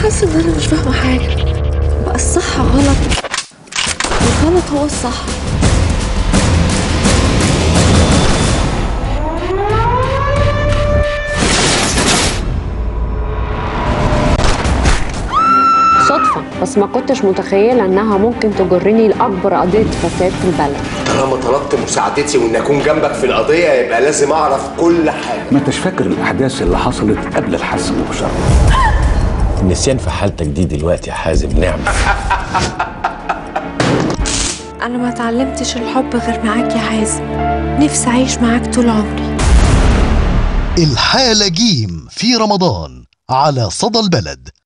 حاسه ان انا مش فاهمه حاجه بقى الصح غلط والغلط هو الصح صدفة بس ما كنتش متخيلة إنها ممكن تجرني لأكبر قضية فساد في البلد طالما طلبت مساعدتي وان اكون جنبك في القضيه يبقى لازم اعرف كل حاجه ما انتش فاكر الاحداث اللي حصلت قبل الحادثه مباشره النسيان في حالتك دي دلوقتي يا حازم نعمة انا ما اتعلمتش الحب غير معاك يا حازم نفسي اعيش معاك طول عمري الحالة جيم في رمضان على صدى البلد